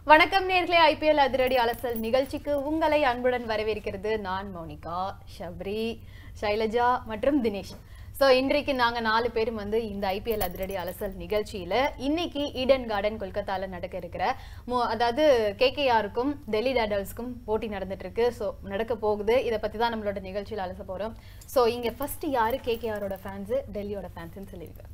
வணக்கம் நேர்களே ஐபிஎல் அதிரடி அலசல் நிகழ்ச்சிக்கு உங்களை அன்புடன் வரவேற்கிறது நான் மோனிகா ஷப்ரி ஷைலஜா மற்றும் தினேஷ் ஸோ இன்றைக்கு நாங்க நாலு பேரும் வந்து இந்த ஐபிஎல் அதிரடி அலசல் நிகழ்ச்சியில இன்னைக்கு ஈடன் கார்டன் கொல்கத்தால நடக்க இருக்கிற மு- அதாவது கேகேஆருக்கும் டெல்லி டேடல்ஸ்க்கும் போட்டி நடந்துட்டு இருக்கு ஸோ நடக்க போகுது இதை பத்தி தான் நம்மளோட நிகழ்ச்சியில் அலச போறோம் ஸோ இங்க ஃபர்ஸ்ட் யாரு கேகேஆரோட ஃபேன்ஸ் டெல்லியோட ஃபேன்ஸ்னு சொல்லியிருக்கேன்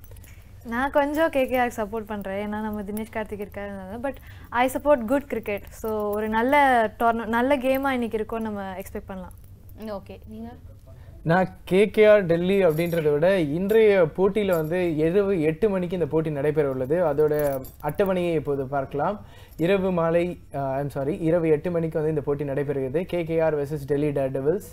நான் கொஞ்சம் கேகேஆர் சப்போர்ட் பண்ணுறேன் ஏன்னா நம்ம தினேஷ் கார்த்திக் இருக்காரு but I support good cricket so ஒரு நல்ல டோர்ன நல்ல கேமாக இன்னைக்கு இருக்கும்னு நம்ம எக்ஸ்பெக்ட் பண்ணலாம் ஓகே நீங்க நான் கேகேஆர் டெல்லி அப்படின்றத விட இன்றைய போட்டியில் வந்து இரவு எட்டு மணிக்கு இந்த போட்டி நடைபெற உள்ளது அதோட அட்டவணையை இப்போது பார்க்கலாம் இரவு மாலை ஐம் சாரி இரவு எட்டு மணிக்கு வந்து இந்த போட்டி நடைபெறுகிறது கேகேஆர் வெர்சஸ் டெல்லி டேர்டெவில்ஸ்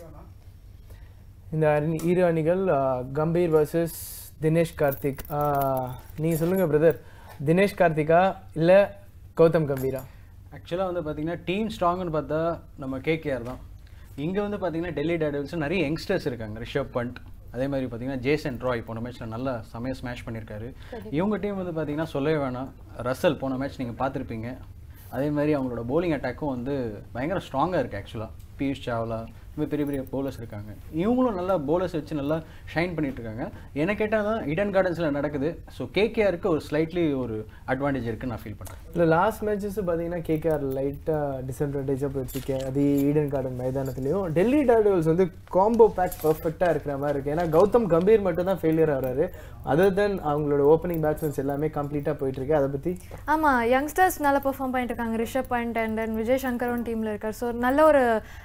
இந்த அணி இரு அணிகள் ஆஹ், கம்பீர் வர்சஸ் தினேஷ் கார்த்திக் நீங்கள் சொல்லுங்கள் பிரதர் தினேஷ் கார்த்திகா இல்லை கௌதம் கம்பீரா ஆக்சுவலாக வந்து பார்த்தீங்கன்னா டீம் ஸ்ட்ராங்னு பார்த்தா நம்ம கேகேஆர் தான் இங்கே வந்து பார்த்தீங்கன்னா டெல்லி டேடல்ஸ் நிறைய யங்ஸ்டர்ஸ் இருக்காங்க ரிஷப் பண்ட் அதே மாதிரி பார்த்தீங்கன்னா ஜேசன் ராய் போன மேட்ச்சில் நல்லா செமைய ஸ்மாஷ் பண்ணியிருக்காரு இவங்க டீம் வந்து பார்த்தீங்கன்னா சொல்லவே வேணாம் ரசல் போன மேட்ச் நீங்கள் பார்த்துருப்பீங்க அதே மாதிரி அவங்களோட bowling அட்டாக்கும் வந்து பயங்கர ஸ்ட்ராங்காக இருக்குது ஆக்சுவலாக பியூஷ் சாவ்லா இந்த பெரிய பெரிய bowlers இருக்காங்க இவங்களும் நல்லா bowlers வச்சு நல்லா ஷைன் பண்ணிட்டு இருக்காங்க என்ன கேட்டால் தான் இடன் கார்டன்ஸில் நடக்குது ஸோ கேகேஆருக்கு ஒரு ஸ்லைட்லி ஒரு அட்வான்டேஜ் இருக்குன்னு நான் ஃபீல் பண்ணுறேன் இல்லை லாஸ்ட் மேட்சஸ் பார்த்தீங்கன்னா கேகேஆர் லைட்டாக டிஸ்அட்வான்டேஜாக போயிடுச்சு அது ஈடன் கார்டன் மைதானத்துலையும் டெல்லி டேர்டெவில்ஸ் வந்து காம்போ பேக் பர்ஃபெக்டாக இருக்கிற மாதிரி இருக்குது ஏன்னா கௌதம் கம்பீர் மட்டும் தான் ஃபெயிலியர் ஆகிறாரு அதர் தென் அவங்களோட ஓப்பனிங் பேட்ஸ்மேன்ஸ் எல்லாமே கம்ப்ளீட்டாக போயிட்டு இருக்கு அதை பற்றி ஆமாம் யங்ஸ்டர்ஸ் நல்லா பெர்ஃபார்ம் பண்ணிட்டு இருக்காங்க ரிஷப் பண்ட் அண்ட் தென் விஜய் சங்கரும் டீமில் இருக்கார் ஸோ நல்ல ஒரு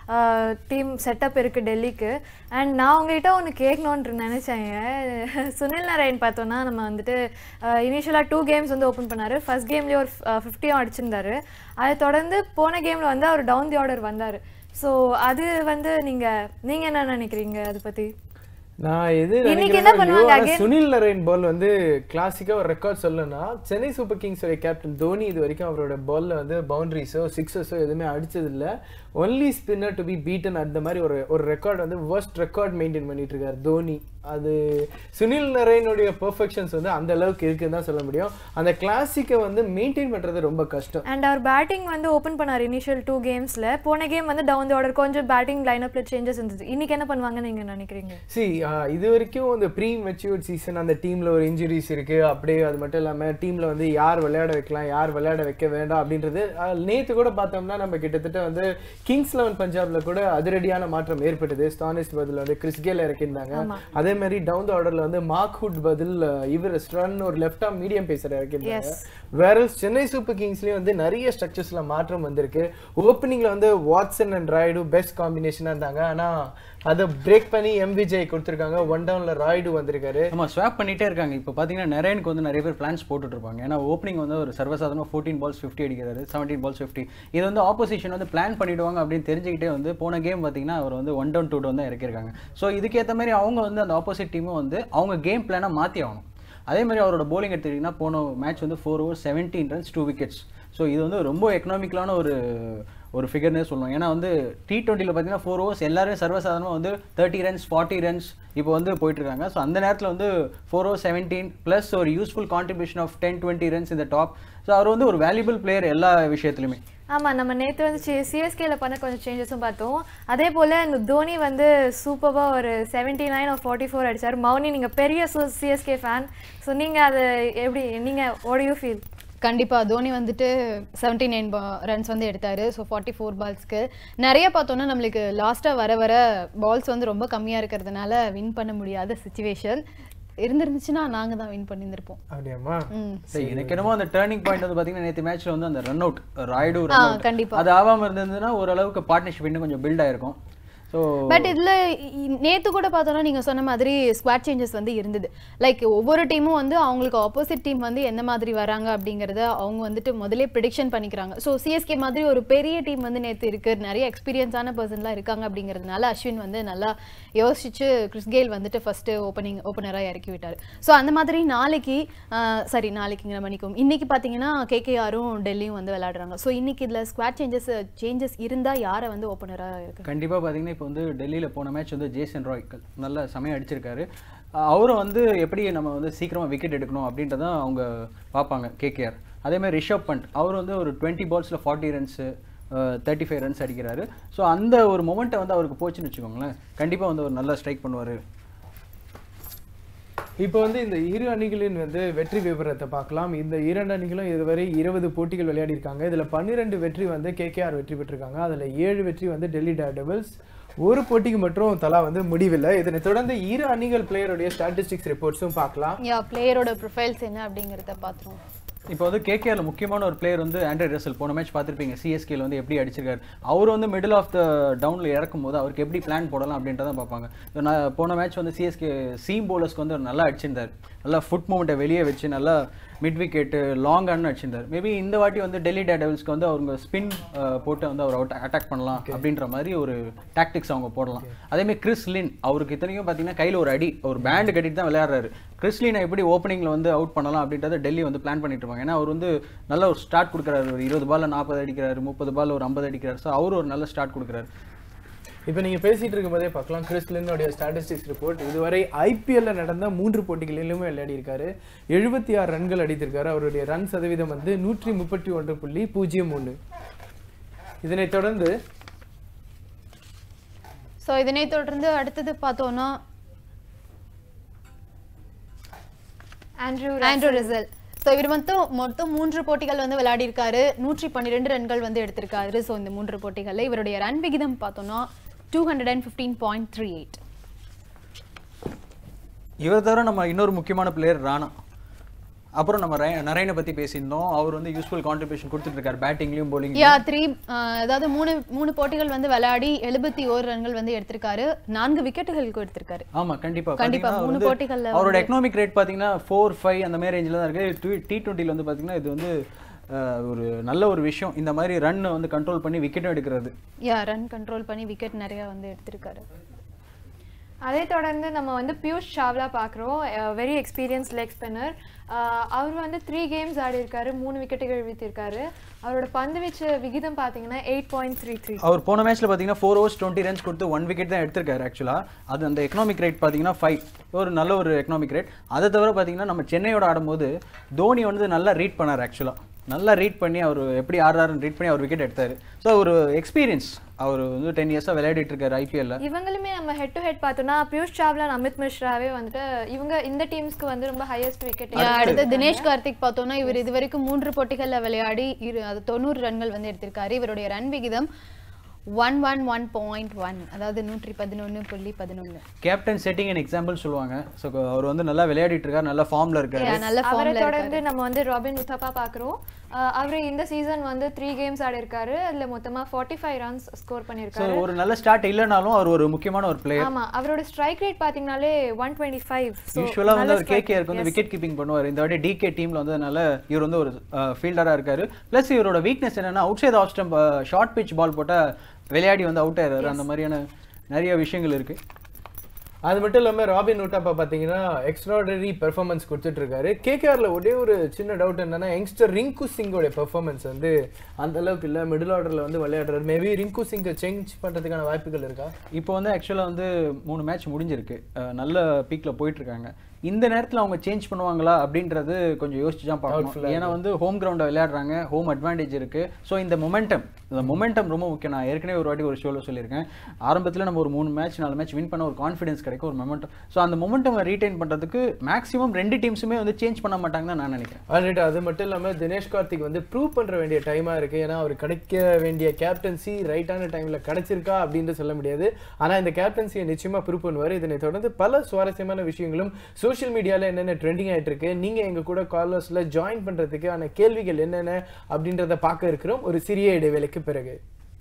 டீம் செட்டப் இருக்குது டெல்லிக்கு அண்ட் நான் உங்ககிட்ட ஒன்று கேட்கணுன்ட்டு நினச்சேங்க சுனில் நாராயண் பார்த்தோன்னா நம்ம வந்துட்டு இனிஷியலாக டூ கேம்ஸ் வந்து ஓப்பன் பண்ணார் ஃபர்ஸ்ட் கேம்லேயே ஒரு ஃபிஃப்டியும் அடிச்சிருந்தாரு அதை தொடர்ந்து போன கேமில் வந்து அவர் டவுன் தி ஆர்டர் வந்தார் ஸோ அது வந்து நீங்கள் நீங்கள் என்ன நினைக்கிறீங்க அதை பற்றி நான் எது இன்னைக்கு என்ன நினைக்கிறேனோ பண்ணுவாங்க இல்லையோ, ஆனா again? சுனில் நரேன் பால் வந்து கிளாசிக்கா ஒரு ரெக்கார்ட் சொல்லணும்னா சென்னை சூப்பர் கிங்ஸோட கேப்டன் தோனி இது வரைக்கும் அவரோட பால்ல வந்து பவுண்டரிஸோ சிக்ஸஸோ எதுவுமே அடிச்சது இல்ல only spinner to be beaten அந்த மாதிரி ஒரு ஒரு ரெக்கார்ட் வந்து worst ரெக்கார்ட் மெயின்டைன் பண்ணிட்டு இருக்காரு தோனி அது சுனில் நரேனுடைய பெர்ஃபெக்ஷன்ஸ் வந்து அந்த அளவுக்கு இருக்குன்னு தான் சொல்ல முடியும் அந்த கிளாசிக்கை வந்து மெயின்டைன் பண்றது ரொம்ப கஷ்டம் அண்ட் அவர் பேட்டிங் வந்து ஓப்பன் பண்ணார் இனிஷியல் டூ கேம்ஸில் போன கேம் வந்து டவுன் தி ஆர்டர் கொஞ்சம் பேட்டிங் லைனப்பில் சேஞ்சஸ் இருந்தது இன்னைக்கு என்ன பண்ணுவாங்கன்னு நீங்கள் நினைக்கிறீங்க சி இது வரைக்கும் இந்த ப்ரீ மெச்சூர்ட் சீசன் அந்த டீம்ல ஒரு இன்ஜுரிஸ் இருக்கு அப்படியே அது மட்டும் இல்லாம டீம்ல வந்து யார் விளையாட வைக்கலாம் யார் விளையாட வைக்க வேண்டாம் அப்படின்றது அஹ், நேத்து கூட பார்த்தோம்னா நம்ம கிட்டத்தட்ட வந்து கிங்ஸ் லெவன் பஞ்சாப்ல கூட அதிரடியான மாற்றம் ஏற்பட்டது ஸ்டானிஸ்ட் பதில் வந்து கிறிஸ் கேல் இறக்கியிருந்தாங்க அதே மாதிரி டவுன் த ஆர்டர்ல வந்து மார்க் ஹுட் பதில் அஹ், இவர் ஸ்ட்ரன் ஒரு லெஃப்ட் ஆம் மீடியம் பேசர் இறக்கியிருந்தாங்க வேற சென்னை சூப்பர் கிங்ஸ்லயும் வந்து நிறைய ஸ்ட்ரக்சர்ஸ்ல மாற்றம் வந்திருக்கு ஓப்பனிங்ல வந்து வாட்சன் அண்ட் ராய்டு பெஸ்ட் காம்பினேஷனா இருந்தாங்க ஆனா அதை பிரேக் பண்ணி எம் விஜய் கொடுத்துருக்காங்க ஒன் டவுன்ல ராய்டு வந்திருக்காரு ஆமா ஸ்வாப் பண்ணிட்டே இருக்காங்க இப்போ பார்த்தீங்கன்னா நரேனுக்கு வந்து நிறைய பேர் பிளான்ஸ் போட்டுட்டு இருப்பாங்க ஏன்னா ஓப்பனிங் வந்து ஒரு சர்வசாதாரணமாக ஃபோர்டீன் பால்ஸ் ஃபிஃப்டி அடிக்கிறாரு செவன்டீன் பால்ஸ் ஃபிஃப்டி இது வந்து ஆப்போசிஷன் வந்து பிளான் பண்ணிடுவாங்க அப்படின்னு தெரிஞ்சுக்கிட்டே வந்து போன கேம் பார்த்தீங்கன்னா அவர் வந்து ஒன் டவுன் டூ டவுன் தான் இறக்கியிருக்காங்க ஸோ இதுக்கேற்ற மாதிரி அவங்க வந்து அந்த ஆப்போசிட் டீமும் வந்து அவங்க கேம் பிளானை மாற்றி ஆகணும் அதே மாதிரி அவரோட bowling எடுத்துக்கிட்டிங்கன்னா போன மேட்ச் வந்து four over seventeen runs two wickets so இது வந்து ரொம்ப எக்கனாமிக்கலான ஒரு ஒரு ஃபிகர்னே சொல்லணும் ஏன்னா வந்து டி டுவெண்ட்டியில் பார்த்தீங்கன்னா ஃபோர் ஓவர்ஸ் எல்லாரும் சர்வசாதாரணமாக வந்து தேர்ட்டி ரன்ஸ் ஃபார்ட்டி ரன்ஸ் இப்போ வந்து போயிட்டு இருக்காங்க ஸோ அந்த நேரத்தில் வந்து ஃபோர் ஓவர் செவன்டீன் ப்ளஸ் ஒரு useful contribution of ten twenty runs இந்த டாப் ஸோ அவர் வந்து ஒரு வேல்யூபிள் பிளேயர் எல்லா விஷயத்துலையுமே ஆமாம் நம்ம நேற்று வந்து சிஎஸ்கேல பண்ண கொஞ்சம் சேஞ்சஸும் பார்த்தோம் அதே போல் இந்த தோனி வந்து சூப்பராக ஒரு செவன்ட்டி நைன் ஒரு ஃபார்ட்டி ஃபோர் அடிச்சார் மௌனி நீங்கள் பெரிய சிஎஸ்கே ஃபேன் ஸோ நீங்கள் அது எப்படி நீங்கள் ஓட் யூ ஃபீல் கண்டிப்பா தோனி வந்துட்டு செவன்டி நைன் ரன்ஸ் வந்து எடுத்தாரு ஸோ ஃபார்ட்டி ஃபோர் பால்ஸ்க்கு நிறைய பார்த்தோன்னா நம்மளுக்கு லாஸ்ட்டாக வர வர பால்ஸ் வந்து ரொம்ப கம்மியா இருக்கிறதுனால வின் பண்ண முடியாத சுச்சுவேஷன் இருந்திருந்துச்சுன்னா நாங்க தான் வின் பண்ணியிருந்திருப்போம் அப்படியாம்மா ம் சரி எனக்கு என்னமோ அந்த டேர்னிங் பாயிண்ட் வந்து பார்த்தீங்கன்னா நேற்று மேட்ச்சில் வந்து அந்த ரன் அவுட் ராய்டு ஆ, ரன் அவுட் கண்டிப்பா. அது ஆகாமல் இருந்ததுன்னா ஓரளவுக்கு பார்ட்னர்ஷிப் இன்னும் கொஞ்சம் பில்ட் ஆயிருக்கும் ஸோ பட் இதுல இ- நேத்து கூட பார்த்தோன்னா நீங்க சொன்ன மாதிரி ஸ்குவாட் சேஞ்சஸ் வந்து இருந்தது லைக் ஒவ்வொரு டீமும் வந்து அவங்களுக்கு ஆப்போசிட் டீம் வந்து எந்த மாதிரி வராங்க அப்படிங்கறத அவங்க வந்துட்டு முதலே ப்ரிடிக்ஷன் பண்ணிக்கிறாங்க ஸோ சிஎஸ்கே மாதிரி ஒரு பெரிய டீம் வந்து நேத்து இருக்கு நிறைய எக்ஸ்பீரியன்ஸான பர்சன்லாம் இருக்காங்க அப்படிங்கிறதுனால அஸ்வின் வந்து நல்லா யோசிச்சு கிறிஸ் கெயில் வந்துட்டு ஃபர்ஸ்ட் ஓப்பனிங் ஓப்பனராக இறக்கி விட்டாரு ஸோ அந்த மாதிரி நாளைக்கு ஆஹ், சரி நாளைக்குங்கிற மணிக்கும் இன்னைக்கு பார்த்தீங்கன்னா கேகேஆரும் டெல்லியும் வந்து விளையாடுறாங்க ஸோ இன்னைக்கு இதுல ஸ்குவாட் சேஞ்சஸ் சேஞ்சஸ் இருந்தா யாரை வந்து ஓப்பனராக இருக்கு கண்டிப்பாக பார்த்தீங்கன்னா இப்போ வந்து டெல்லியில் போன மேட்ச் வந்து ஜேசன் ராய் நல்ல சமயம் அடிச்சிருக்காரு அஹ் அவரை வந்து எப்படி நம்ம வந்து சீக்கிரமாக விக்கெட் எடுக்கணும் அப்படின்றத அவங்க பார்ப்பாங்க கேகேஆர் அதே மாதிரி ரிஷப் பண்ட் அவர் வந்து ஒரு டுவெண்ட்டி பால்ஸில் forty runs thirty five runs அடிக்கிறாரு ஸோ அந்த ஒரு மொமெண்ட்டை வந்து அவருக்கு போச்சுன்னு வச்சுக்கோங்களேன் கண்டிப்பாக வந்து ஒரு நல்லா ஸ்ட்ரைக் பண்ணுவார் இப்போ வந்து இந்த இரு அணிகளின் வந்து வெற்றி விவரத்தை பார்க்கலாம் இந்த இரண்டு அணிகளும் இதுவரை இருபது போட்டிகள் விளையாடி இருக்காங்க இதுல பன்னிரெண்டு வெற்றி வந்து கேகேஆர் வெற்றி பெற்றிருக்காங்க அதுல ஏழு வெற்றி வந்து டெல்லி டேர்டெவில்ஸ் ஒரு போட்டிக்கு மட்டும் தலா வந்து முடிவில்லை இதனை தொடர்ந்து இரு அணிகள் பிளேயருடைய ஸ்டாட்டிஸ்டிக்ஸ் ரிப்போர்ட்ஸும் பார்க்கலாம் யா பிளேயரோட ப்ரொஃபைல்ஸ் என்ன அப்படிங்கிறத பார்த்துருவோம் இப்போ வந்து கேகேஆர்ல முக்கியமான ஒரு பிளேயர் வந்து ஆண்ட்ரே ரசல் போன மேட்ச் பார்த்துருப்பீங்க சிஎஸ்கேல வந்து எப்படி அடிச்சிருக்காரு அவர் வந்து மிடில் ஆஃப் த டவுன்ல இறக்கும் போது அவருக்கு எப்படி பிளான் போடலாம் அப்படின்றத பார்ப்பாங்க இப்போ நான் போன மேட்ச் வந்து சிஎஸ்கே சீம் போலர்ஸ்க்கு வந்து நல்லா அடிச்சிருந்தார் நல்லா ஃபுட் மூமெண்ட்டை வெளியே வச்சு நல்லா மிட் விக்கெட்டு லாங் ரன் அடிச்சிருந்தார் மேபி இந்த வாட்டி வந்து டெல்லி டேடபிள்ஸ்க்கு வந்து அவங்க ஸ்பின் போட்டு வந்து அவர் அவுட் அட்டாக் பண்ணலாம் அப்படின்ற மாதிரி ஒரு டாக்டிக்ஸ் அவங்க போடலாம் அதேமாதிரி கிறிஸ் லின் அவருக்கு இத்தனைக்கும் பார்த்தீங்கன்னா கையில் ஒரு அடி ஒரு பேண்ட் கட்டிட்டு தான் விளையாடுறாரு கிறிஸ் லினை எப்படி ஓப்பனிங்கில் வந்து அவுட் பண்ணலாம் அப்படின்றத டெல்லி வந்து பிளான் பண்ணிட்டு இருப்பாங்க ஏன்னா அவர் வந்து நல்ல ஒரு ஸ்டார்ட் கொடுக்குறாரு ஒரு இருபது பால்ல நாற்பது அடிக்கிறாரு முப்பது பால் ஒரு ஐம்பது அடிக்கிறாரு ஸோ அவர் ஒரு நல்ல ஸ்டார்ட் கொடுக்குறாரு இப்போ நீங்க பேசிட்டு இருக்கும்போதே பார்க்கலாம் கிறிஸ்லினுடைய ஸ்டாட்டிஸ்டிக்ஸ் ரிப்போர்ட் இதுவரை ஐபிஎல்ல நடந்த மூன்று போட்டிகளிலுமே விளையாடி இருக்காரு எழுபத்தி ஆறு ரன்கள் அடித்திருக்காரு அவருடைய ரன் சதவீதம் வந்து நூற்றி முப்பத்தி ஒன்று புள்ளி பூஜ்ஜியம் ஒன்று இதனைத் தொடர்ந்து ஸோ இதனை தொடர்ந்து அடுத்தது பார்த்தோம்னா ஆண்ட்ரூ ஆண்ட்ரூ ரிசல் ஸோ இவர் வந்து மொத்தம் மூன்று போட்டிகள் வந்து விளையாடி இருக்காரு நூற்றி பன்னிரெண்டு ரன்கள் வந்து எடுத்திருக்காரு ஸோ இந்த மூன்று போட்டிகளில் இவருடைய ரன் விகிதம் பார்த்தோம்னா two hundred and fifteen point three eight இவர் தவிர நம்ம இன்னொரு முக்கியமான பிளேயர் ராணா அப்புறம் நம்ம ரை- நரேனை பத்தி பேசியிருந்தோம் அவர் வந்து யூஸ்ஃபுல் கான்ட்ரிபியூஷன் கொடுத்துட்டு இருக்காரு பேட்டிங்லயும் bowling யா த்ரீ அதாவது மூணு மூணு போட்டிகள் வந்து விளையாடி எழுபத்தி ஓரு ரன்கள் வந்து எடுத்திருக்காரு நான்கு விக்கெட்டுகளுக்கு எடுத்திருக்காரு ஆமா கண்டிப்பா கண்டிப்பா, பாத்தீங்கன்னா மூணு வந்து போட்டிகள்ல அவரோட எக்கனாமிக் ரேட் பாத்தீங்கன்னா ஃபோர் ஃபைவ் அந்த மாதிரி ரேஞ்சில் தான் இருக்கு டி டுவெண்ட்டில வந்து பாத்தீங்கன்னா இது வந்து அஹ், ஒரு நல்ல ஒரு விஷயம் இந்த மாதிரி ரன் வந்து கண்ட்ரோல் பண்ணி விக்கெட்டும் எடுக்கிறது யா ரன் கண்ட்ரோல் பண்ணி விக்கெட் நிறைய வந்து எடுத்திருக்காரு அதே தொடர்ந்து நம்ம வந்து பியூஷ் சாவ்லா பார்க்குறோம் வெரி எக்ஸ்பீரியன்ஸ் லெக் ஸ்பின்னர் அவர் வந்து த்ரீ கேம்ஸ் ஆடி இருக்காரு மூணு விக்கெட்டுகள் வீழ்த்திருக்காரு அவரோட பந்து வீச்சு விகிதம் பார்த்தீங்கன்னா எயிட் பாயிண்ட் த்ரீ த்ரீ அவர் போன மேட்ச்ல பாத்தீங்கன்னா ஃபோர் ஓவர்ஸ் டுவெண்ட்டி ரன்ஸ் கொடுத்து ஒன் விக்கெட் தான் எடுத்திருக்காரு ஆக்சுவலா அது அந்த எக்கனாமிக் ரேட் பாத்தீங்கன்னா ஃபைவ் ஒரு நல்ல ஒரு எக்கனாமிக் ரேட் அதை தவிர பாத்தீங்கன்னா நம்ம சென்னையோட ஆடும்போது தோனி வந்து நல்லா ரீட் பண்ணார் ஆக்சுவலா நல்லா ரீட் பண்ணி அவர் எப்படி ஆடுறாருன்னு ரீட் பண்ணி அவர் விக்கெட் எடுத்தாரு ஸோ ஒரு எக்ஸ்பீரியன்ஸ் அவர் வந்து டென் இயர்ஸாக விளையாடிட்டு இருக்காரு ஐபிஎல்ல இவங்களுமே நம்ம ஹெட் டு ஹெட் பார்த்தோம்னா பியூஷ் சாவ்லா and அமித் மிஸ்ராவே வந்துட்டு இவங்க இந்த டீம்ஸ்க்கு வந்து ரொம்ப ஹையஸ்ட் விக்கெட் Yeah, அடுத்து தினேஷ் கார்த்திக் பார்த்தோம்னா இவர் இதுவரைக்கும் மூன்று போட்டிகள்ல விளையாடி இரு அது தொண்ணூறு ரன்கள் வந்து எடுத்திருக்காரு இவருடைய ரன் விகிதம் one one one point one அதாவது நூற்றி பதினொன்று புள்ளி பதினொன்று கேப்டன் செட்டிங் அண்ட் எக்ஸாம்பிள் சொல்லுவாங்க ஸோ அவர் வந்து நல்லா விளையாடிட்டு இருக்காரு நல்ல ஃபார்ம்ல இருக்காரு நல்ல அவரை ஃபார்ம்ல தொடர்ந்து நம்ம வந்து ராபின் உத்தப்பா பார்க்குறோம் அவர் இந்த சீசன் வந்து த்ரீ கேம்ஸ் ஆடி இருக்காரு அதுல மொத்தமா forty five runs score so பண்ணியிருக்காரு ஒரு நல்ல ஸ்டார்ட் இல்லைனாலும் அவர் ஒரு முக்கியமான ஒரு பிளேயர் ஆமா அவரோட ஸ்ட்ரைக் ரேட் பாத்தீங்கன்னாலே ஒன் டுவெண்ட்டி ஃபைவ் யூஸ்வலாக வந்து அவர் கேகேஆருக்கு வந்து விக்கெட் கீப்பிங் பண்ணுவார் இந்த வாட்டி டிகே டீம்ல வந்ததுனால இவர் வந்து ஒரு ஃபீல்டராக இருக்காரு ப்ளஸ் இவரோட வீக்னஸ் என்னன்னா outside off stump short pitch ball போட்டா விளையாடி வந்து அவுட் ஆயிடுறாரு அந்த மாதிரியான நிறைய விஷயங்கள் இருக்கு அது மட்டும் இல்லாம ராபின் நூட்டாப்பா பாத்தீங்கன்னா எக்ஸ்ட்ராடனரி பெர்ஃபார்மன்ஸ் கொடுத்துட்டு இருக்காரு கேகேஆர்ல ஒரே ஒரு சின்ன டவுட் என்னன்னா யங்ஸ்டர் ரிங்கு சிங்கோட பெர்ஃபார்மன்ஸ் வந்து அந்த அளவுக்கு இல்ல மிடில் ஆர்டர்ல வந்து விளையாடுறாரு மேபி ரிங்கு சிங்கை சேஞ்ச் பண்றதுக்கான வாய்ப்புகள் இருக்கா இப்போ வந்து ஆக்சுவலாக வந்து மூணு மேட்ச் முடிஞ்சிருக்கு அஹ் நல்ல பீக்ல போயிட்டு இருக்காங்க இந்த நேரத்தில் அவங்க சேஞ்ச் பண்ணுவாங்களா அப்படின்றது கொஞ்சம் யோசிச்சு தான் பார்க்கணும் ஏன்னா வந்து ஹோம் கிரவுண்டை விளையாடுறாங்க ஹோம் அட்வான்டேஜ் இருக்கு ஸோ இந்த மொமெண்டம் இந்த மொமெண்டம் ரொம்ப முக்கியம் நான் ஏற்கனவே ஒரு வாட்டி ஒரு ஷோவில் சொல்லியிருக்கேன் ஆரம்பத்தில் நம்ம ஒரு மூணு மேட்ச் நாலு மேட்ச் வின் பண்ண ஒரு கான்ஃபிடன்ஸ் கிடைக்கும் ஒரு மொமெண்டம் ஸோ அந்த மொமெண்டம் ரீடைன் பண்ணுறதுக்கு மேக்ஸிமம் ரெண்டு டீம்ஸுமே வந்து சேஞ்ச் பண்ண மாட்டாங்க தான் நான் நினைக்கிறேன் ஆல்ரெடி அது மட்டும் இல்லாம தினேஷ் கார்த்திக் வந்து ப்ரூவ் பண்ற வேண்டிய டைமா இருக்கு ஏன்னா அவர் கிடைக்க வேண்டிய கேப்டன்சி ரைட்டான டைம்ல கிடைச்சிருக்கா அப்படின்னு சொல்ல முடியாது ஆனா இந்த கேப்டன்சியை நிச்சயமா ப்ரூவ் பண்ணுவார் இதனை தொடர்ந்து பல சுவாரஸ்யமான விஷயங்களும் சோஷியல் மீடியால என்னென்ன ட்ரெண்டிங் ஆயிட்டு இருக்கு நீங்க எங்க கூட காலர்ஸ்ல ஜாயின் பண்றதுக்கு ஆன கேள்விகள் என்னென்ன அப்படின்றத பார்க்க இருக்கிறோம் ஒரு சிறிய இடைவேளைக்கு பிறகு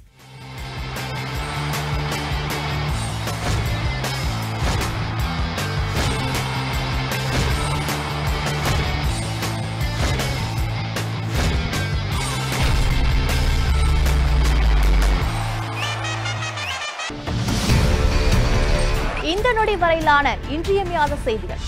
இந்த நொடி வரையிலான இன்றியமையாத செய்திகள்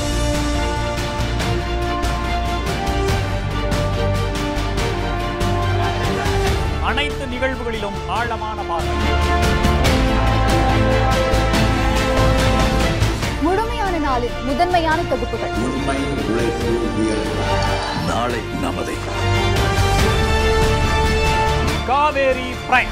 அனைத்து நிகழ்வுகளிலும் ஆழமான பார்வை முழுமையான நாளின் முதன்மையான தொகுப்புகள் உண்மை உழைப்பு உயர்வு நாளை நமதே காவேரி பிரைம்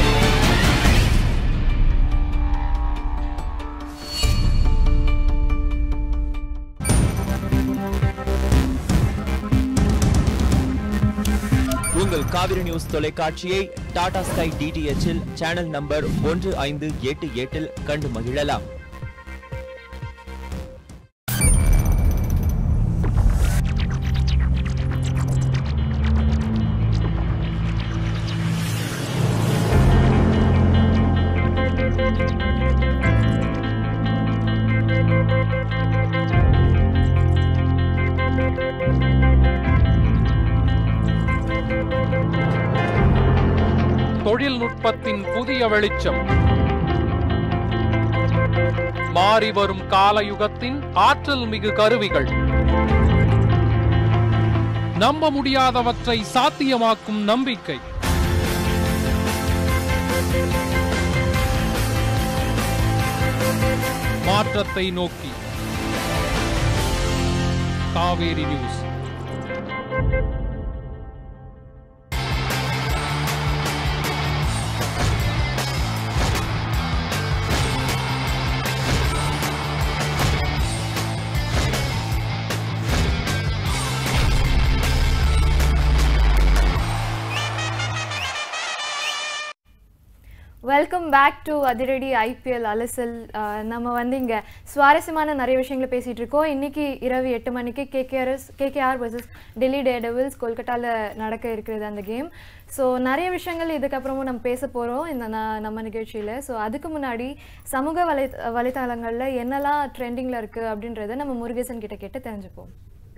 உங்கள் காவிரி நியூஸ் தொலைக்காட்சியை டாடா ஸ்கை டிடிஎச்சில் சேனல் நம்பர் ஒன்று ஐந்து எட்டு எட்டில் கண்டு மகிழலாம் தொழில்நுட்பத்தின் புதிய வெளிச்சம் மாறி வரும் காலயுகத்தின் ஆற்றல் மிகு கருவிகள் நம்ப முடியாதவற்றை சாத்தியமாக்கும் நம்பிக்கை மாற்றத்தை நோக்கி Kaveri news welcome back to அதிரடி ஐபிஎல் அலசல் அஹ் நம்ம வந்து இங்கே சுவாரஸ்யமான நிறைய விஷயங்களை பேசிகிட்டு இருக்கோம் இன்னைக்கு இரவு எட்டு மணிக்கு KKRs KKR versus Delhi Daredevils கொல்கட்டாவில் நடக்க இருக்கிறது அந்த கேம் ஸோ நிறைய விஷயங்கள் இதுக்கப்புறமும் நம்ம பேச போகிறோம் இந்த ந- நம்ம நிகழ்ச்சியில் ஸோ அதுக்கு முன்னாடி சமூக வலை வலைத்தளங்களில் என்னெல்லாம் ட்ரெண்டிங்கில் இருக்குது அப்படின்றத நம்ம முருகேசன் கிட்ட கேட்டு தெரிஞ்சுப்போம்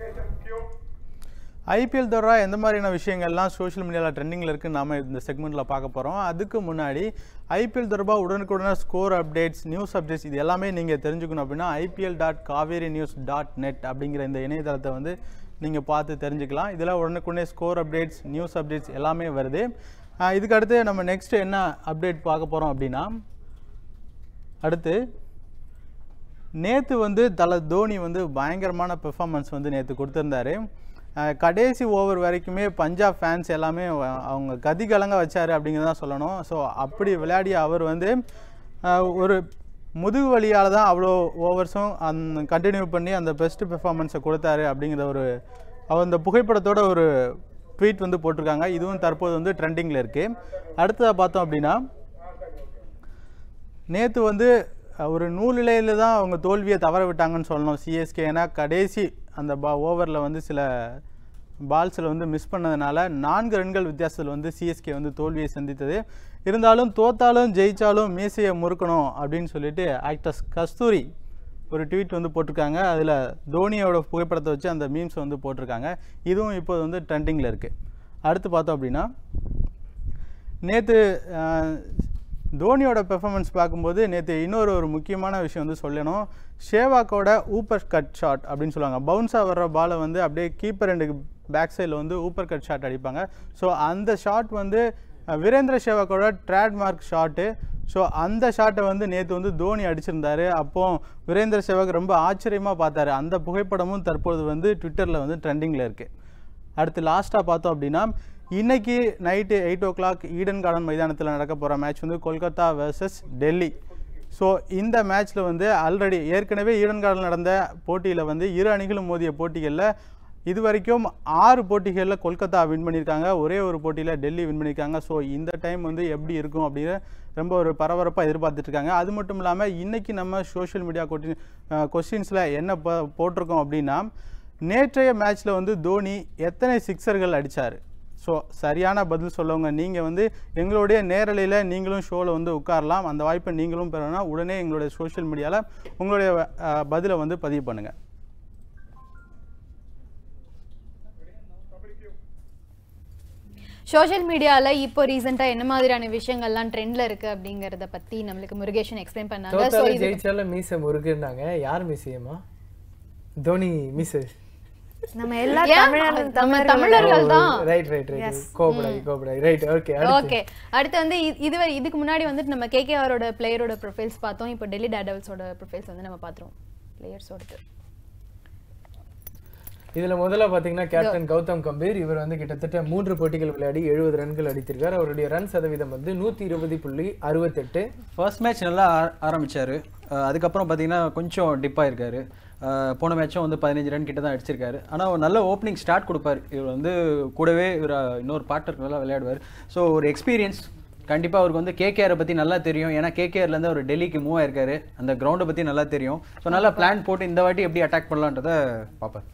ஐபிஎல் தொடராக எந்த மாதிரியான விஷயங்கள்லாம் சோஷியல் மீடியாவில் ட்ரெண்டிங்கில் இருக்குன்னு நாம இந்த செக்மெண்ட்டில் பார்க்க போகிறோம் அதுக்கு முன்னாடி ஐபிஎல் தொடர்பாக உடனுக்குடனே ஸ்கோர் அப்டேட்ஸ் நியூஸ் அப்டேட்ஸ் இது எல்லாமே நீங்கள் தெரிஞ்சுக்கணும் அப்படின்னா IPL dot Kaveri news dot net அப்படிங்கிற இந்த இணையதளத்தை வந்து நீங்கள் பார்த்து தெரிஞ்சுக்கலாம் இதில் உடனுக்குடனே ஸ்கோர் அப்டேட்ஸ் நியூஸ் அப்டேட்ஸ் எல்லாமே வருது ஆஹ் இதுக்கு அடுத்து நம்ம நெக்ஸ்ட் என்ன அப்டேட் பார்க்க போகிறோம் அப்படின்னா அடுத்து நேற்று வந்து தலை தோனி வந்து பயங்கரமான பெர்ஃபார்மன்ஸ் வந்து நேற்று கொடுத்துருந்தாரு அஹ் கடைசி ஓவர் வரைக்குமே பஞ்சாப் ஃபேன்ஸ் எல்லாமே வ- அவங்க கதி கலங்க வச்சாரு அப்படிங்கிறதான் சொல்லணும் ஸோ அப்படி விளையாடிய அவர் வந்து அஹ் ஒரு முதுகு வலியால் தான் அவ்வளோ ஓவர்ஸும் அந்த கண்டினியூ பண்ணி அந்த பெஸ்ட் பெர்ஃபார்மன்ஸை கொடுத்தாரு அப்படிங்கிற ஒரு அவர் அந்த புகைப்படத்தோட ஒரு ட்வீட் வந்து போட்டிருக்காங்க இதுவும் தற்போது வந்து ட்ரெண்டிங்கில் இருக்குது அடுத்ததாக பார்த்தோம் அப்படின்னா நேற்று வந்து அஹ், ஒரு நூலிலையில் தான் அவங்க தோல்வியை தவற விட்டாங்கன்னு சொல்லணும் சிஎஸ்கே ஏன்னா கடைசி அந்த பா ஓவரில் வந்து சில பால்ஸில் வந்து மிஸ் பண்ணதுனால நான்கு ரன்கள் வித்தியாசத்தில் வந்து சிஎஸ்கே வந்து தோல்வியை சந்தித்தது இருந்தாலும் தோத்தாலும் ஜெயிச்சாலும் மீசையை முறுக்கணும் அப்படின்னு சொல்லிட்டு ஆக்டர்ஸ் கஸ்தூரி ஒரு ட்வீட் வந்து போட்டிருக்காங்க அதில் தோனியோட புகைப்படத்தை வச்சு அந்த மீம்ஸ் வந்து போட்டிருக்காங்க இதுவும் இப்போ வந்து ட்ரெண்டிங்கில் இருக்குது அடுத்து பார்த்தோம் அப்படின்னா நேற்று தோனியோட பெர்ஃபார்மன்ஸ் பார்க்கும்போது நேற்று இன்னொரு ஒரு முக்கியமான விஷயம் வந்து சொல்லணும் ஷேவாக்கோட ஊப்பர் கட் ஷாட் அப்படின்னு சொல்லுவாங்க பவுன்ஸாக வர்ற பாலை வந்து அப்படியே கீப்பர் ரெண்டு பேக் சைடில் வந்து ஊப்பர் கட் ஷாட் அடிப்பாங்க ஸோ அந்த ஷாட் வந்து அஹ், வீரேந்திர சேவாக்கோட ட்ரேட்மார்க் ஷாட்டு ஸோ அந்த ஷாட்டை வந்து நேற்று வந்து தோனி அடிச்சிருந்தாரு அப்போ வீரேந்திர சேவாக் ரொம்ப ஆச்சரியமாக பார்த்தாரு அந்த புகைப்படமும் தற்போது வந்து ட்விட்டரில் வந்து ட்ரெண்டிங்கில் இருக்குது அடுத்து லாஸ்ட்டாக பார்த்தோம் அப்படின்னா இன்னைக்கு night eight o'clock Eden Garden மைதானத்தில் நடக்க போகிற மேட்ச் வந்து கொல்கத்தா வர்சஸ் டெல்லி ஸோ இந்த மேட்ச்சில் வந்து ஆல்ரெடி ஏற்கனவே ஈடன் கார்டன் நடந்த போட்டியில் வந்து இரு அணிகளும் மோதிய போட்டிகளில் இது வரைக்கும் ஆறு போட்டிகளில் கொல்கத்தா வின் பண்ணியிருக்காங்க ஒரே ஒரு போட்டியில் டெல்லி வின் பண்ணியிருக்காங்க ஸோ இந்த டைம் வந்து எப்படி இருக்கும் அப்படின்னு ரொம்ப ஒரு பரபரப்பாக எதிர்பார்த்துட்டு இருக்காங்க அது மட்டும் இல்லாமல் இன்னைக்கு நம்ம சோஷியல் மீடியா கொட்டி கொஸ்டின்ஸில் என்ன ப போட்டிருக்கோம் அப்படின்னா நேற்றைய மேட்ச்சில் வந்து தோனி எத்தனை சிக்ஸர்கள் அடித்தார் ஸோ சரியான பதில் சொல்லவங்க நீங்கள் வந்து எங்களுடைய நேரலையில் நீங்களும் ஷோவில் வந்து உட்காரலாம் அந்த வாய்ப்பை நீங்களும் பெறணும்னா உடனே எங்களுடைய சோஷியல் மீடியாவில் உங்களுடைய அஹ், பதிலை வந்து பதிவு பண்ணுங்கள் சோஷியல் மீடியால இப்போ ரீசெண்டா என்ன மாதிரியான விஷயங்கள்லாம் ட்ரெண்ட்ல இருக்கு அப்படிங்கறத பத்தி நம்மளுக்கு முருகேஷன் எக்ஸ்பிளைன் பண்ணாங்க ஸோ தோத்தாலும் இது ஜெயிச்சாலும் மீசை முருகுன்னாங்க யார் மீசையம்மா தோனி மீசை நம்ம எல்லா ஏன்? தமிழர்கள் நம்ம தமிழர்கள் தான் ரைட் ரைட் ரைட் கோபடாய் கோபடாய் ரைட் ஓகே ஓகே அடுத்து வந்து இ- இதுவரை இதுக்கு முன்னாடி வந்துட்டு நம்ம கேகேஆரோட பிளேயரோட ப்ரொஃபைல்ஸ் பார்த்தோம் இப்போ டெல்லி டேடவல்ஸோட ப்ரொஃபைல்ஸ் வந்து நம்ம பார்த்துருவோம் பிளேயர்ஸோடது இதுல முதல்ல பாத்தீங்கன்னா கேப்டன் கௌதம் கம்பீர் இவர் வந்து கிட்டத்தட்ட மூன்று போட்டிகள் விளையாடி எழுபது ரன்கள் அடித்திருக்கார் அவருடைய ரன் சதவீதம் வந்து நூத்தி இருபது புள்ளி அறுபத்தெட்டு ஃபர்ஸ்ட் மேட்ச் நல்லா ஆ- ஆரம்பிச்சாரு அஹ் அதுக்கப்புறம் பார்த்தீங்கன்னா கொஞ்சம் டிப் ஆயிருக்காரு அஹ் போன மேட்சும் வந்து பதினஞ்சு ரன் கிட்ட தான் அடிச்சிருக்காரு ஆனால் ஒரு நல்ல ஓப்பனிங் ஸ்டார்ட் கொடுப்பாரு இவர் வந்து கூடவே இவர் அஹ், இன்னொரு பார்ட்னர் நல்லா விளையாடுவார் ஸோ ஒரு எக்ஸ்பீரியன்ஸ் கண்டிப்பாக அவருக்கு வந்து கேகேஆரை பற்றி நல்லா தெரியும் ஏன்னா கேகேஆர்லேருந்து அவர் டெல்லிக்கு மூவ் ஆயிருக்காரு அந்த கிரவுண்டை பற்றி நல்லா தெரியும் ஸோ நல்லா பிளான் போட்டு இந்த வாட்டி எப்படி அட்டாக் பண்ணலான்றதை பார்ப்பார்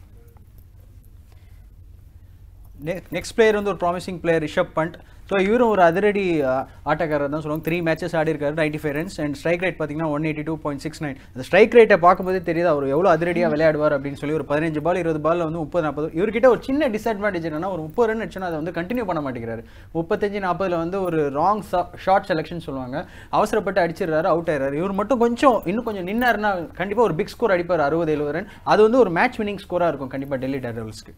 நெக்ஸ்ட் பிளேயர் வந்து ஒரு promising player Rishabh Pant so இவரும் ஒரு அதிரடி ஆ- ஆட்டக்காரர் தான் சொல்லுவாங்க த்ரீ மேட்சஸ் ஆடி இருக்காரு ninety five runs and strike rate பார்த்தீங்கன்னா one eighty two point six nine அந்த ஸ்ட்ரைக் ரேட்டை பார்க்கும்போதே தெரியுது அவர் எவ்வளோ அதிரடியாக விளையாடுவார் அப்படின்னு சொல்லி ஒரு பதினஞ்சு பால் இருபது பால் வந்து முப்பது நாற்பது இவர்கிட்ட ஒரு சின்ன டிஸ்அட்வான்டேஜ் என்னன்னா ஒரு முப்பது ரன் அடிச்சோன்னா அதை வந்து கண்டினியூ பண்ண மாட்டேங்கிறாரு முப்பத்தஞ்சு நாற்பதுல வந்து ஒரு ராங் ஷார்ட் செலெக்ஷன் சொல்லுவாங்க அவசரப்பட்டு அடிச்சிடுறாரு அவுட் ஆயிடுறாரு இவர் மட்டும் கொஞ்சம் இன்னும் கொஞ்சம் நின்னாருன்னா கண்டிப்பாக ஒரு பிக் ஸ்கோர் அடிப்பார் அறுபது எழுபது ரன் அது வந்து ஒரு மேட்ச் வின்னிங் ஸ்கோராக இருக்கும் கண்டிப்பாக டெல்லி டேர்டெவில்ஸ்க்கு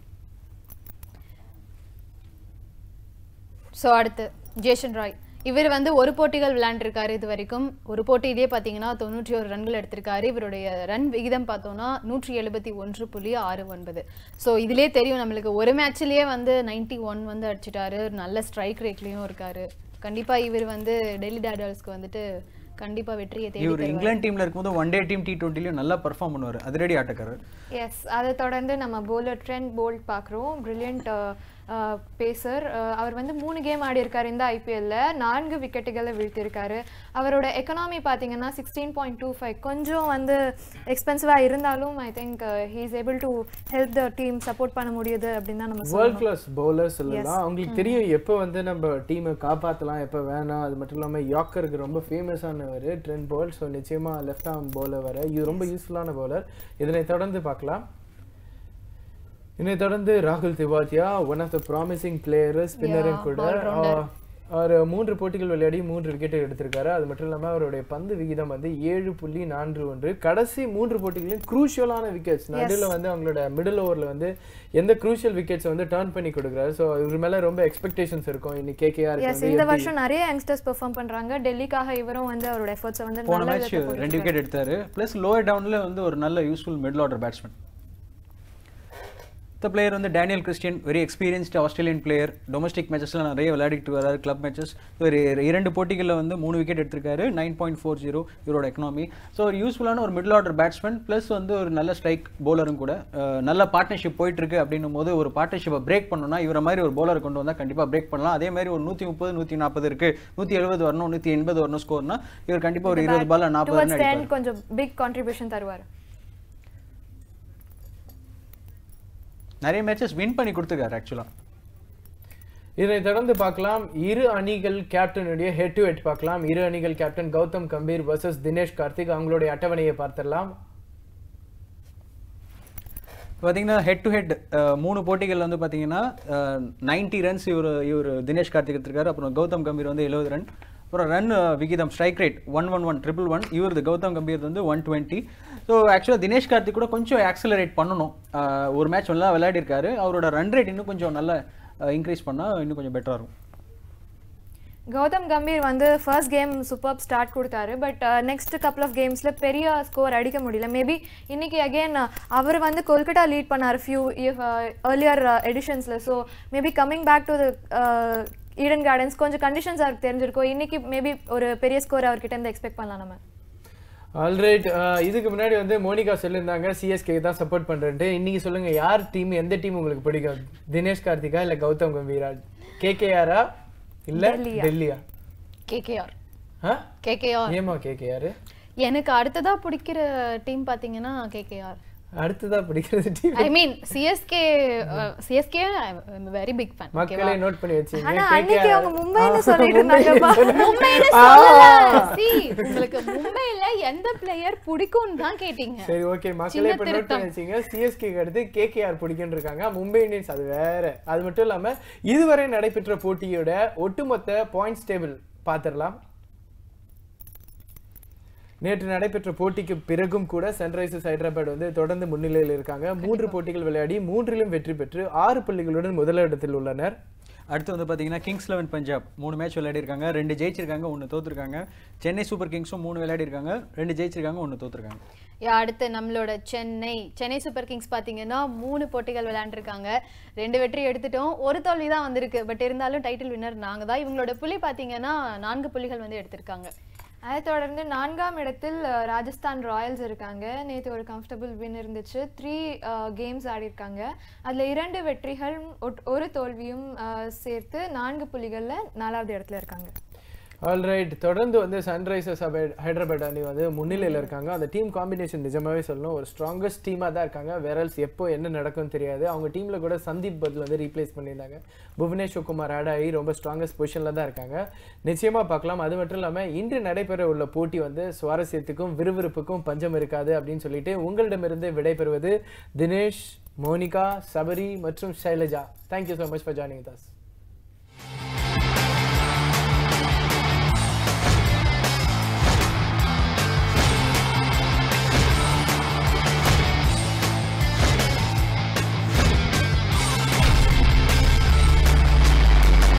ஸோ அடுத்து ஜேஷன் ராய் இவர் வந்து ஒரு போட்டிகள் விளையாண்டுருக்காரு இது வரைக்கும் ஒரு போட்டியிலேயே பார்த்தீங்கன்னா தொண்ணூற்றி ஒரு ரன்கள் எடுத்திருக்காரு இவருடைய ரன் விகிதம் பார்த்தோம்னா நூற்றி எழுபத்தி ஒன்று புள்ளி ஆறு ஒன்பது ஸோ இதிலே தெரியும் நம்மளுக்கு ஒரு மேட்ச்லேயே வந்து நைன்டி ஒன் வந்து அடிச்சிட்டாரு நல்ல ஸ்ட்ரைக் ரேட்லேயும் இருக்காரு கண்டிப்பாக இவர் வந்து டெல்லி டேடல்ஸ்க்கு வந்துட்டு கண்டிப்பாக வெற்றியை தேடி இவர் தருவார். இங்கிலாந்து டீம்ல இருக்கும்போது ஒன் டே டீம் டி டுவெண்ட்டிலையும் நல்லா பெர்ஃபார்ம் பண்ணுவார் அதிரடி ஆட்டக்காரர் எஸ் அதை தொடர்ந்து நம்ம போலர் ட்ரெண்ட் போல்ட் பார்க்குறோம் பிரில்லியன்ட் பேசர் அவர் வந்து மூணு கேம் ஆடி இருக்காரு இந்த ஐபிஎல்ல நான்கு விக்கெட்டுகளை வீழ்த்திருக்காரு அவரோட எக்கனாமி பார்த்தீங்கன்னா சிக்ஸ்டீன் பாயிண்ட் டூ ஃபைவ் கொஞ்சம் வந்து எக்ஸ்பென்சிவாக இருந்தாலும் I think he is able to help the team support பண்ண முடியுது அப்படின்னு தான் நம்ம வேர்ல்ட் சொல்லணும் கிளாஸ் பவுலர் சொல்லலாம் அவங்களுக்கு தெரியும் எப்போ வந்து நம்ம டீமை காப்பாற்றலாம் எப்போ வேணாம் அது மட்டும் இல்லாமல் யாக்கருக்கு ரொம்ப ஃபேமஸானவர் ட்ரெண்ட் பவுல் ஸோ நிச்சயமா லெஃப்ட் ஆர்ம் பவுலர் வர இது ரொம்ப யூஸ்ஃபுல்லான பவுலர் இதனை தொடர்ந்து பார்க்கலாம் இதனை தொடர்ந்து ராகுல் Tewatia one of the promising player ஸ்பின்னரும் கூட ஆஹ், அவர் மூன்று போட்டிகள் விளையாடி மூன்று விக்கெட் எடுத்திருக்காரு அது மட்டும் இல்லாமல் அவருடைய பந்து விகிதம் வந்து ஏழு புள்ளி நான்கு ஒன்று கடைசி மூன்று போட்டிகளிலும் குரூஷியலான விக்கெட்ஸ் நடுவில் வந்து அவங்களோட மிடில் ஓவரில் வந்து எந்த குரூஷியல் விக்கெட்ஸ் வந்து டர்ன் பண்ணி கொடுக்குறாரு ஸோ இவர் மேலே ரொம்ப எக்ஸ்பெக்டேஷன்ஸ் இருக்கும் இன்னைக்கு கேகேஆர் எஸ் இந்த வருஷம் நிறைய யங்ஸ்டர்ஸ் பெர்ஃபார்ம் பண்றாங்க டெல்லிக்காக இவரும் வந்து அவரோட எஃபர்ட்ஸை வந்து போன நல்ல மேட்ச் விதத்துல போட்டுட்டு ரெண்டு விக்கெட் எடுத்தாரு ப்ளஸ் லோயர் டவுன்ல வந்து ஒரு நல்ல யூஸ்ஃபுல் மிடில் ஆர்டர் பேட்ஸ்மேன் இந்த பிளேயர் வந்து Daniel Christian very experienced Australian player domestic மேட்சஸ்ல நிறைய விளையாடிட்டு வராரு கிளப் மேட்சஸ் ஒரு இரண்டு போட்டிகளில் வந்து மூணு விக்கெட் எடுத்திருக்காரு நைன் பாயிண்ட் ஃபோர் ஜீரோ இவரோட எக்கனாமி ஸோ ஒரு யூஸ்ஃபுல்லான ஒரு மிடில் ஆர்டர் பேட்ஸ்மேன் ப்ளஸ் வந்து ஒரு நல்ல ஸ்ட்ரைக் பவுலரும் கூட அஹ் நல்ல பார்ட்னர்ஷிப் போயிட்டு இருக்கு அப்படின்னும் போது ஒரு பார்ட்னர்ஷிப்பை பிரேக் பண்ணணும்னா இவரை மாதிரி ஒரு பவுலர் கொண்டு வந்தால் கண்டிப்பாக பிரேக் பண்ணலாம் அதே மாதிரி ஒரு நூற்றி முப்பது நூற்றி நாற்பது இருக்கு நூற்றி எழுபது வரணும் நூற்றி எண்பது வரணும் ஸ்கோர்னா இவர் கண்டிப்பாக ஒரு இருபது பால் நாற்பது டுவர்ட்ஸ் ரன் த அடிப்பார் end கொஞ்சம் பிக் கான்ட்ரிபியூஷன் தருவார் நிறைய மேட்சஸ் வின் பண்ணி கொடுத்துருக்காரு ஆக்சுவலாக இதனை தொடர்ந்து பார்க்கலாம் இரு அணிகள் கேப்டனுடைய ஹெட் டு ஹெட் பார்க்கலாம் இரு அணிகள் கேப்டன் கௌதம் கம்பீர் வர்சஸ் தினேஷ் கார்த்திக் அவங்களுடைய அட்டவணையை பார்த்திடலாம் பார்த்தீங்கன்னா ஹெட் டு ஹெட் மூணு போட்டிகள் வந்து பார்த்தீங்கன்னா நைன்டி ரன்ஸ் இவர் இவர் தினேஷ் கார்த்திக் எடுத்திருக்காரு அப்புறம் கௌதம் கம்பீர் வந்து எழுபது ரன் அப்புறம் ரன் விகிதம் strike rate one one one triple one இவரது கௌதம் கம்பீர் வந்து ஒன் டுவெண்ட்டி ஸோ ஆக்சுவலாக தினேஷ் கார்த்திக் கூட கொஞ்சம் ஆக்சலரேட் பண்ணணும் அஹ், ஒரு மேட்ச் நல்லா விளையாடிருக்காரு அவரோட ரன் ரேட் இன்னும் கொஞ்சம் நல்லா இன்க்ரீஸ் பண்ணால் இன்னும் கொஞ்சம் பெட்டராக இருக்கும் கௌதம் கம்பீர் வந்து ஃபர்ஸ்ட் கேம் சூப்பர் ஸ்டார்ட் கொடுத்தாரு பட் நெக்ஸ்ட் கப்பல் ஆஃப் கேம்ஸில் பெரிய ஸ்கோர் அடிக்க முடியல மேபி இன்னைக்கு அகெயின் அவர் வந்து கொல்கட்டா லீட் பண்ணார் ஃபியூ ஏர்லியர் எடிஷன்ஸில் so maybe coming back to Eden Gardens கொஞ்சம் கண்டிஷன்ஸ் அவருக்கு தெரிஞ்சிருக்கும் இன்னைக்கு மேபி ஒரு பெரிய ஸ்கோர் அவர்கிட்ட இருந்து எக்ஸ்பெக்ட் பண்ணலாம் நம்ம ஆல்ரைட் இதுக்கு முன்னாடி வந்து மோனிகா சொல்லியிருந்தாங்க சிஎஸ்கே தான் சப்போர்ட் பண்றேன்ட்டு இன்னைக்கு சொல்லுங்க யார் டீம் எந்த டீம் உங்களுக்கு பிடிக்கும் தினேஷ் கார்த்திகா இல்ல கௌதம் கம்பீரா கேகேஆரா இல்ல டெல்லியா. டெல்லியா கேகேஆர் ஆ? கேகேஆர் ஏமா கேகேஆர் எனக்கு அடுத்ததா பிடிக்கிற டீம் பாத்தீங்கன்னா கேகேஆர் அடுத்ததா பிடிக்கிறது team I mean CSK CSK very big fan மக்களே நோட் பண்ணி வச்சீங்க ஆனா அன்னைக்கு KKR. அவங்க மும்பைன்னு ஆ, சொல்லிட்டு மும்பைன்னு இருந்தாங்கப்பா. சொல்லு. மும்பைன்னு ஆ. சொல்லல See, உங்களுக்கு மும்பைல எந்த பிளேயர் பிடிக்கும்னு தான் கேட்டீங்க சரி ஓகே மக்களே சின்ன இப்ப நோட் திருத்தம். பண்ணி வச்சீங்க சிஎஸ்கேக்கு அடுத்து கேகேஆர் பிடிக்கும்னு இருக்காங்க மும்பை இந்தியன்ஸ் அது வேற அது மட்டும் இல்லாம இதுவரை நடைபெற்ற போட்டியோட ஒட்டுமொத்த பாயிண்ட்ஸ் டேபிள் பார்த்திடலாம் நேற்று நடைபெற்ற போட்டிக்கு பிறகும் கூட சன்ரைசர்ஸ் ஹைதராபாத் வந்து தொடர்ந்து முன்னிலையில் இருக்காங்க மூன்று போட்டிகள் விளையாடி மூன்றிலும் வெற்றி பெற்று ஆறு புள்ளிகளுடன் முதலிடத்தில் உள்ளனர் அடுத்து வந்து பார்த்தீங்கன்னா கிங்ஸ் லெவன் பஞ்சாப் மூணு மேட்ச் விளையாடிருக்காங்க ரெண்டு ஜெயிச்சிருக்காங்க ஒன்று தோத்துருக்காங்க சென்னை சூப்பர் கிங்ஸும் மூணு விளையாடிருக்காங்க ரெண்டு ஜெயிச்சிருக்காங்க ஒன்று தோத்துருக்காங்க யா, அடுத்து நம்மளோட சென்னை சென்னை சூப்பர் கிங்ஸ் பார்த்தீங்கன்னா மூணு போட்டிகள் விளையாண்டுருக்காங்க ரெண்டு வெற்றி எடுத்துட்டோம் ஒரு தோல்வி தான் வந்திருக்கு பட் இருந்தாலும் டைட்டில் வின்னர் நாங்க தான் இவங்களோட புள்ளி பார்த்தீங்கன்னா நான்கு புள்ளிகள் வந்து எடுத்திருக்காங்க அதை தொடர்ந்து நான்காம் இடத்தில் அஹ், ராஜஸ்தான் ராயல்ஸ் இருக்காங்க நேற்று ஒரு கம்ஃபர்டபுள் வின் இருந்துச்சு த்ரீ கேம்ஸ் ஆடிருக்காங்க அதில் இரண்டு வெற்றிகள் ஒட்- ஒரு தோல்வியும் அஹ், சேர்த்து நான்கு புள்ளிகளில் நாலாவது இடத்துல இருக்காங்க ஆல்ரைட் தொடர்ந்து வந்து சன்ரைசர்ஸ் ஹைதராபாத் அணி வந்து முன்னிலையில் இருக்காங்க அந்த டீம் காம்பினேஷன் நிஜமாவே சொல்லணும் ஒரு ஸ்ட்ராங்கஸ்ட் டீமாக தான் இருக்காங்க வேரல்ஸ் எப்போ என்ன நடக்கும்னு தெரியாது அவங்க டீமில் கூட சந்தீப் பதில் வந்து ரீப்ளேஸ் பண்ணியிருந்தாங்க புவனேஸ்வர் குமார் ஆட் ஆகி ரொம்ப ஸ்ட்ராங்கஸ்ட் பொசிஷனில் தான் இருக்காங்க நிச்சயமாக பார்க்கலாம் அது மட்டும் இல்லாமல் இன்று நடைபெற உள்ள போட்டி வந்து சுவாரஸ்யத்துக்கும் விறுவிறுப்புக்கும் பஞ்சம் இருக்காது அப்படின்னு சொல்லிட்டு உங்களிடமிருந்து விடைபெறுவது தினேஷ் மோனிகா சபரி மற்றும் Shailaja thank you so much for joining thus